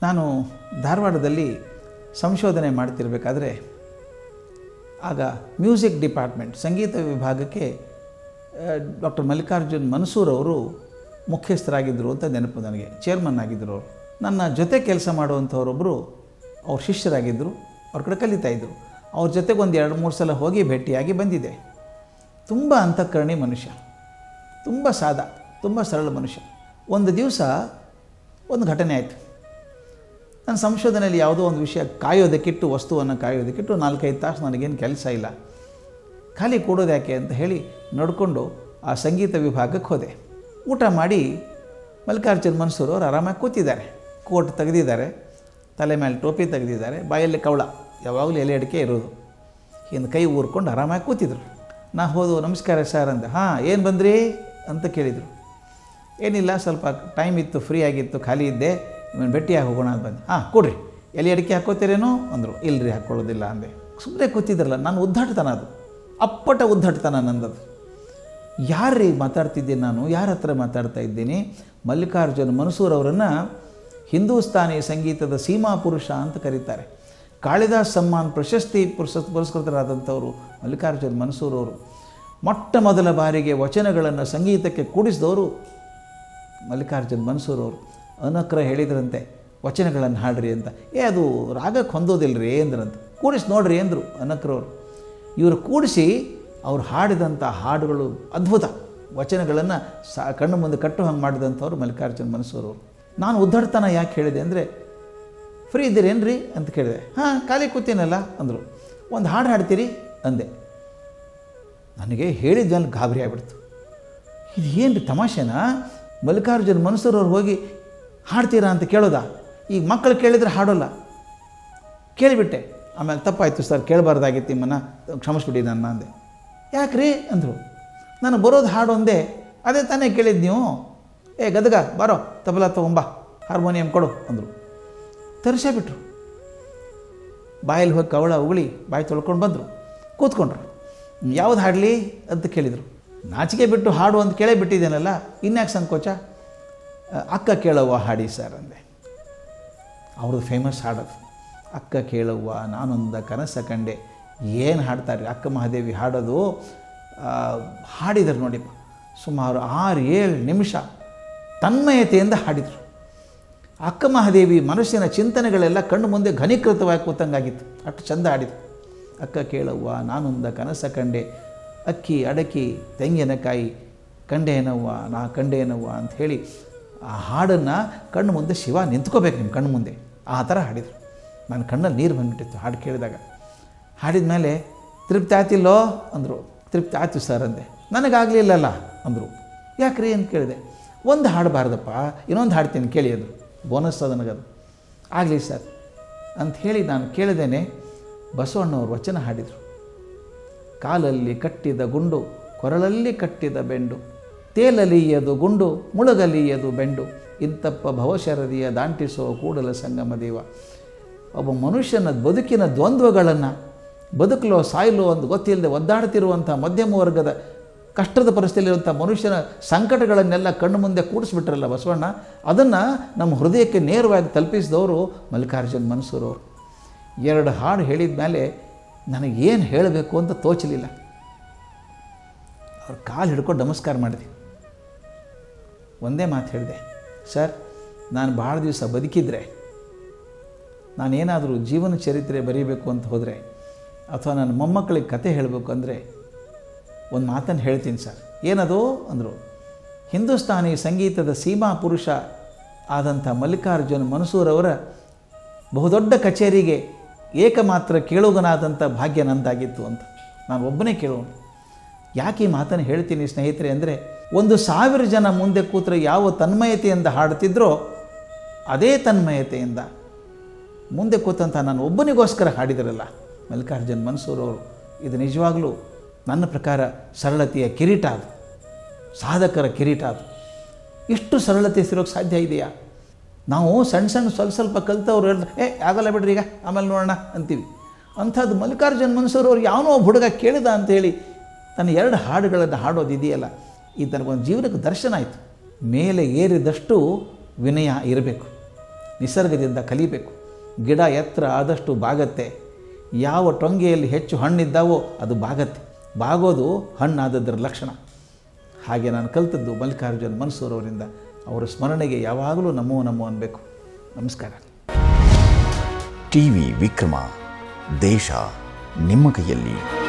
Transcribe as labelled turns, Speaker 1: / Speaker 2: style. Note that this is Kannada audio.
Speaker 1: ನಾನು ಧಾರವಾಡದಲ್ಲಿ ಸಂಶೋಧನೆ ಮಾಡ್ತಿರ್ಬೇಕಾದ್ರೆ ಆಗ ಮ್ಯೂಸಿಕ್ ಡಿಪಾರ್ಟ್ಮೆಂಟ್ ಸಂಗೀತ ವಿಭಾಗಕ್ಕೆ ಡಾಕ್ಟರ್ ಮಲ್ಲಿಕಾರ್ಜುನ್ ಮನ್ಸೂರ್ ಅವರು ಮುಖ್ಯಸ್ಥರಾಗಿದ್ದರು ಅಂತ ನೆನಪು ನನಗೆ ಚೇರ್ಮನ್ ಆಗಿದ್ದರು ಅವರು ನನ್ನ ಜೊತೆ ಕೆಲಸ ಮಾಡುವಂಥವರೊಬ್ಬರು ಅವ್ರ ಶಿಷ್ಯರಾಗಿದ್ದರು ಅವ್ರ ಕಡೆ ಕಲಿತಾ ಇದ್ದರು ಅವ್ರ ಜೊತೆಗೆ ಒಂದು ಎರಡು ಮೂರು ಸಲ ಹೋಗಿ ಭೇಟಿಯಾಗಿ ಬಂದಿದ್ದೆ ತುಂಬ ಅಂತಃಕರಣಿ ಮನುಷ್ಯ ತುಂಬ ಸಾದಾ ತುಂಬ ಸರಳ ಮನುಷ್ಯ ಒಂದು ದಿವಸ ಒಂದು ಘಟನೆ ಆಯಿತು ನನ್ನ ಸಂಶೋಧನೆಯಲ್ಲಿ ಯಾವುದೋ ಒಂದು ವಿಷಯ ಕಾಯೋದಕ್ಕಿಟ್ಟು ವಸ್ತುವನ್ನು ಕಾಯೋದಕ್ಕಿಟ್ಟು ನಾಲ್ಕೈದು ತಾಸು ನನಗೇನು ಕೆಲಸ ಇಲ್ಲ ಖಾಲಿ ಕೊಡೋದು ಯಾಕೆ ಅಂತ ಹೇಳಿ ನಡ್ಕೊಂಡು ಆ ಸಂಗೀತ ವಿಭಾಗಕ್ಕೆ ಹೋದೆ ಊಟ ಮಾಡಿ ಮಲ್ಲಿಕಾರ್ಜುನ್ ಮನ್ಸೂರು ಅವ್ರು ಆರಾಮಾಗಿ ಕೂತಿದ್ದಾರೆ ಕೋಟ್ ತೆಗೆದಿದ್ದಾರೆ ತಲೆ ಮೇಲೆ ಟೋಪಿ ತೆಗೆದಿದ್ದಾರೆ ಬಾಯಲ್ಲಿ ಕವಳ ಯಾವಾಗಲೂ ಎಲೆ ಅಡಿಕೆ ಇರೋದು ಹಿಂದೆ ಕೈ ಊರ್ಕೊಂಡು ಆರಾಮಾಗಿ ಕೂತಿದ್ರು ನಾ ಹೋದು ನಮಸ್ಕಾರ ಸರ್ ಅಂದೆ ಹಾಂ ಏನು ಬಂದ್ರಿ ಅಂತ ಕೇಳಿದರು ಏನಿಲ್ಲ ಸ್ವಲ್ಪ ಟೈಮ್ ಇತ್ತು ಫ್ರೀ ಆಗಿತ್ತು ಖಾಲಿ ಇದ್ದೆ ನಿಮ್ಮನ್ನು ಭೇಟಿಯಾಗಿ ಹೋಗೋಣ ಅಂತ ಬಂದೆ ಹಾಂ ಕೊಡ್ರಿ ಎಲೆ ಅಡಿಕೆ ಹಾಕೋತೀರೇನೋ ಅಂದರು ಇಲ್ಲರಿ ಹಾಕ್ಕೊಳ್ಳೋದಿಲ್ಲ ಅಂದೆ ಸುಮ್ಮನೆ ಕೂತಿದ್ರಲ್ಲ ನಾನು ಉದ್ದಾಟತನ ಅದು ಅಪ್ಪಟ ಉದ್ದಾಟತನ ನಂದದು ಯಾರೀ ಮಾತಾಡ್ತಿದ್ದೀನಿ ನಾನು ಯಾರ ಹತ್ರ ಮಾತಾಡ್ತಾ ಇದ್ದೀನಿ ಮಲ್ಲಿಕಾರ್ಜುನ್ ಮನ್ಸೂರ್ ಅವರನ್ನು ಹಿಂದೂಸ್ತಾನಿ ಸಂಗೀತದ ಸೀಮಾ ಪುರುಷ ಅಂತ ಕರೀತಾರೆ ಕಾಳಿದಾಸ್ ಸಮ್ಮಾನ್ ಪ್ರಶಸ್ತಿ ಪುರಸ್ ಪುರಸ್ಕೃತರಾದಂಥವರು ಮಲ್ಲಿಕಾರ್ಜುನ್ ಮನ್ಸೂರ್ ಅವರು ಮೊಟ್ಟ ಮೊದಲ ಬಾರಿಗೆ ವಚನಗಳನ್ನು ಸಂಗೀತಕ್ಕೆ ಕೂಡಿಸಿದವರು ಮಲ್ಲಿಕಾರ್ಜುನ್ ಮನ್ಸೂರ್ ಅವರು ಅನಕ್ರ ಹೇಳಿದ್ರಂತೆ ವಚನಗಳನ್ನು ಹಾಡ್ರಿ ಅಂತ ಏ ಅದು ರಾಗಕ್ಕೆ ಹೊಂದೋದಿಲ್ಲ ರೀ ಅಂದ್ರಂತೆ ಕೂಡಿಸಿ ನೋಡ್ರಿ ಅಂದರು ಅನಕ್ರವರು ಇವರು ಕೂಡಿಸಿ ಅವ್ರು ಹಾಡಿದಂಥ ಹಾಡುಗಳು ಅದ್ಭುತ ವಚನಗಳನ್ನು ಸಾ ಕಣ್ಣು ಮುಂದೆ ಕಟ್ಟು ಹಂಗೆ ಮಾಡಿದಂಥವ್ರು ಮಲ್ಲಿಕಾರ್ಜುನ್ ಮನ್ಸೂರ್ ಅವರು ನಾನು ಉದ್ದಡ್ತನ ಯಾಕೆ ಹೇಳಿದೆ ಅಂದರೆ ಫ್ರೀ ಇದ್ದೀರೇನ್ರಿ ಅಂತ ಕೇಳಿದೆ ಹಾಂ ಖಾಲಿ ಕೂತೀನಲ್ಲ ಅಂದರು ಒಂದು ಹಾಡು ಹಾಡ್ತೀರಿ ಅಂದೆ ನನಗೆ ಹೇಳಿದ್ಮೇಲೆ ಗಾಬರಿ ಆಗ್ಬಿಡ್ತು ಇದು ಏನು ರೀ ತಮಾಷೆನಾ ಮಲ್ಲಿಕಾರ್ಜುನ್ ಮನ್ಸೂರ್ ಅವ್ರು ಹೋಗಿ ಹಾಡ್ತೀರಾ ಅಂತ ಕೇಳೋದಾ ಈಗ ಮಕ್ಕಳು ಕೇಳಿದರೆ ಹಾಡೋಲ್ಲ ಕೇಳಿಬಿಟ್ಟೆ ಆಮೇಲೆ ತಪ್ಪಾಯಿತು ಸರ್ ಕೇಳಬಾರ್ದಾಗಿತ್ತು ನಿಮ್ಮನ್ನು ಕ್ಷಮಿಸ್ಬಿಡಿ ನನ್ನ ಅಂದೆ ಯಾಕ್ರಿ ಅಂದರು ನಾನು ಬರೋದು ಹಾಡು ಒಂದೇ ಅದೇ ತಾನೇ ಕೇಳಿದ್ದು ನೀವು ಏ ಗದಗ ಬರೋ ತಬಲ ತಗೊಂಬ ಹಾರ್ಮೋನಿಯಂ ಕೊಡು ಅಂದರು ತರಿಸೇ ಬಿಟ್ರು ಬಾಯಲ್ಲಿ ಹೋಗಿ ಕವಳ ಉಗುಳಿ ಬಾಯಿ ತೊಳ್ಕೊಂಡು ಬಂದರು ಕೂತ್ಕೊಂಡ್ರು ಯಾವ್ದು ಹಾಡಲಿ ಅಂತ ಕೇಳಿದರು ನಾಚಿಕೆ ಬಿಟ್ಟು ಹಾಡು ಅಂತ ಕೇಳೇ ಬಿಟ್ಟಿದ್ದೇನಲ್ಲ ಇನ್ಯಾಕೆ ಸಂಕೋಚ ಅಕ್ಕ ಕೇಳವ್ವ ಹಾಡಿ ಸರ್ ಅಂದೆ ಅವ್ರದ್ದು ಫೇಮಸ್ ಹಾಡೋದು ಅಕ್ಕ ಕೇಳವ್ವ ನಾನೊಂದ ಕನಸ ಕಂಡೆ ಏನು ಹಾಡ್ತಾರೆ ಅಕ್ಕ ಮಹಾದೇವಿ ಹಾಡೋದು ಹಾಡಿದರು ನೋಡಿಪ್ಪ ಸುಮಾರು ಆರು ಏಳು ನಿಮಿಷ ತನ್ಮಯತೆಯಿಂದ ಹಾಡಿದರು ಅಕ್ಕ ಮಹಾದೇವಿ ಮನಸ್ಸಿನ ಚಿಂತನೆಗಳೆಲ್ಲ ಕಣ್ಣು ಮುಂದೆ ಘನೀಕೃತವಾಗಿ ಕೂತಂಗಾಗಿತ್ತು ಅಷ್ಟು ಚಂದ ಹಾಡಿದರು ಅಕ್ಕ ಕೇಳವ್ವ ನಾನೊಂದ ಕನಸ ಕಂಡೆ ಅಕ್ಕಿ ಅಡಕಿ ತೆಂಗಿನಕಾಯಿ ಕಂಡೇನವ್ವ ನಾ ಕಂಡೇನವ್ವ ಅಂತ ಹೇಳಿ ಆ ಹಾಡನ್ನು ಕಣ್ಣು ಮುಂದೆ ಶಿವ ನಿಂತ್ಕೋಬೇಕು ನಿಮ್ಮ ಕಣ್ಣು ಮುಂದೆ ಆ ಥರ ಹಾಡಿದರು ನನ್ನ ಕಣ್ಣಲ್ಲಿ ನೀರು ಬಂದುಬಿಟ್ಟಿತ್ತು ಹಾಡು ಕೇಳಿದಾಗ ಹಾಡಿದ ಮೇಲೆ ತೃಪ್ತಿ ಆಯ್ತಿಲ್ಲೋ ಅಂದರು ತೃಪ್ತಿ ಆಯ್ತು ಸರ್ ಅಂದೆ ನನಗಾಗಲಿಲ್ಲಲ್ಲ ಅಂದರು ಯಾಕ್ರಿ ಅಂತ ಕೇಳಿದೆ ಒಂದು ಹಾಡಬಾರ್ದಪ್ಪ ಇನ್ನೊಂದು ಹಾಡ್ತೀನಿ ಕೇಳಿ ಅದು ಬೋನಸ್ ಅದು ನನಗದು ಆಗಲಿ ಸರ್ ಅಂತ ಹೇಳಿ ನಾನು ಕೇಳಿದೇನೆ ಬಸವಣ್ಣವ್ರು ವಚನ ಹಾಡಿದರು ಕಾಲಲ್ಲಿ ಕಟ್ಟಿದ ಗುಂಡು ಕೊರಳಲ್ಲಿ ಕಟ್ಟಿದ ಬೆಂಡು ತೇಲಲಿಯದು ಗುಂಡು ಮುಳುಗಲಿಯದು ಬೆಂಡು ಇಂತಪ್ಪ ಭವಶರದಿಯ ದಾಂಟಿಸೋ ಕೂಡಲ ಸಂಗಮ ದೇವ ಒಬ್ಬ ಮನುಷ್ಯನ ಬದುಕಿನ ದ್ವಂದ್ವಗಳನ್ನು ಬದುಕಲೋ ಸಾಯಲೋ ಅಂತ ಗೊತ್ತಿಲ್ಲದೆ ಒದ್ದಾಡ್ತಿರುವಂಥ ಮಧ್ಯಮ ವರ್ಗದ ಕಷ್ಟದ ಪರಿಸ್ಥಿತಿಯಲ್ಲಿರುವಂಥ ಮನುಷ್ಯನ ಸಂಕಟಗಳನ್ನೆಲ್ಲ ಕಣ್ಣು ಮುಂದೆ ಕೂಡಿಸ್ಬಿಟ್ರಲ್ಲ ಬಸವಣ್ಣ ಅದನ್ನು ನಮ್ಮ ಹೃದಯಕ್ಕೆ ನೇರವಾಗಿ ತಲುಪಿಸಿದವರು ಮಲ್ಲಿಕಾರ್ಜುನ್ ಮನ್ಸೂರ್ ಅವರು ಎರಡು ಹಾಡು ಹೇಳಿದ ಮೇಲೆ ನನಗೇನು ಹೇಳಬೇಕು ಅಂತ ತೋಚಲಿಲ್ಲ ಅವ್ರ ಕಾಲು ಹಿಡ್ಕೊಂಡು ನಮಸ್ಕಾರ ಮಾಡಿದೆ ಒಂದೇ ಮಾತು ಹೇಳಿದೆ ಸರ್ ನಾನು ಭಾಳ ದಿವಸ ಬದುಕಿದ್ರೆ ನಾನೇನಾದರೂ ಜೀವನ ಚರಿತ್ರೆ ಬರೀಬೇಕು ಅಂತ ಹೋದರೆ ಅಥವಾ ನನ್ನ ಮೊಮ್ಮಕ್ಕಳಿಗೆ ಕತೆ ಹೇಳಬೇಕು ಅಂದರೆ ಒಂದು ಮಾತನ್ನು ಹೇಳ್ತೀನಿ ಸರ್ ಏನದು ಅಂದರು ಹಿಂದೂಸ್ತಾನಿ ಸಂಗೀತದ ಸೀಮಾ ಪುರುಷ ಆದಂಥ ಮಲ್ಲಿಕಾರ್ಜುನ್ ಮನ್ಸೂರ್ ಅವರ ಬಹುದೊಡ್ಡ ಕಚೇರಿಗೆ ಏಕಮಾತ್ರ ಕೇಳುಗನಾದಂಥ ಭಾಗ್ಯ ನಂದಾಗಿತ್ತು ಅಂತ ನಾನು ಒಬ್ಬನೇ ಕೇಳೋನು ಯಾಕೆ ಈ ಮಾತನ್ನು ಹೇಳ್ತೀನಿ ಸ್ನೇಹಿತರೆ ಅಂದರೆ ಒಂದು ಸಾವಿರ ಜನ ಮುಂದೆ ಕೂತ್ರೆ ಯಾವ ತನ್ಮಯತೆಯಿಂದ ಹಾಡ್ತಿದ್ರೋ ಅದೇ ತನ್ಮಯತೆಯಿಂದ ಮುಂದೆ ಕೂತಂಥ ನಾನು ಒಬ್ಬನಿಗೋಸ್ಕರ ಹಾಡಿದರಲ್ಲ ಮಲ್ಲಿಕಾರ್ಜುನ್ ಮನ್ಸೂರ್ ಅವರು ಇದು ನಿಜವಾಗಲೂ ನನ್ನ ಪ್ರಕಾರ ಸರಳತೆಯ ಕಿರೀಟ ಅದು ಸಾಧಕರ ಕಿರೀಟ ಅದು ಇಷ್ಟು ಸರಳತೆ ಸಿರೋಕ್ಕೆ ಸಾಧ್ಯ ಇದೆಯಾ ನಾವು ಸಣ್ಣ ಸಣ್ಣ ಸ್ವಲ್ಪ ಸ್ವಲ್ಪ ಕಲ್ತವ್ರು ಹೇಳ್ತಾರೆ ಏ ಆಗಲ್ಲ ಬಿಡ್ರಿ ಈಗ ಆಮೇಲೆ ನೋಡೋಣ ಅಂತೀವಿ ಅಂಥದ್ದು ಮಲ್ಲಿಕಾರ್ಜುನ್ ಮನ್ಸೂರ್ ಅವ್ರು ಯಾವನೋ ಒಬ್ಬ ಹುಡುಗ ಕೇಳಿದ ಅಂಥೇಳಿ ತನ್ನ ಎರಡು ಹಾಡುಗಳನ್ನು ಹಾಡೋದು ಇದೆಯಲ್ಲ ಈ ತನಗೊಂದು ಜೀವನಕ್ಕೆ ದರ್ಶನ ಆಯಿತು ಮೇಲೆ ಏರಿದಷ್ಟು ವಿನಯ ಇರಬೇಕು ನಿಸರ್ಗದಿಂದ ಕಲಿಬೇಕು ಗಿಡ ಎತ್ತರ ಆದಷ್ಟು ಬಾಗತ್ತೆ ಯಾವ ಟೊಂಗೆಯಲ್ಲಿ ಹೆಚ್ಚು ಹಣ್ಣಿದ್ದಾವೋ ಅದು ಬಾಗತ್ತೆ ಬಾಗೋದು ಹಣ್ಣಾದದ್ದರ ಲಕ್ಷಣ ಹಾಗೆ ನಾನು ಕಲಿತದ್ದು ಮಲ್ಲಿಕಾರ್ಜುನ್ ಮನ್ಸೂರ್ ಅವರಿಂದ ಅವರ ಸ್ಮರಣೆಗೆ ಯಾವಾಗಲೂ ನಮೋ ನಮೋ ಅನ್ಬೇಕು ನಮಸ್ಕಾರ
Speaker 2: ಟಿವಿ ವಿಕ್ರಮ ದೇಶ ನಿಮ್ಮ ಕೈಯಲ್ಲಿ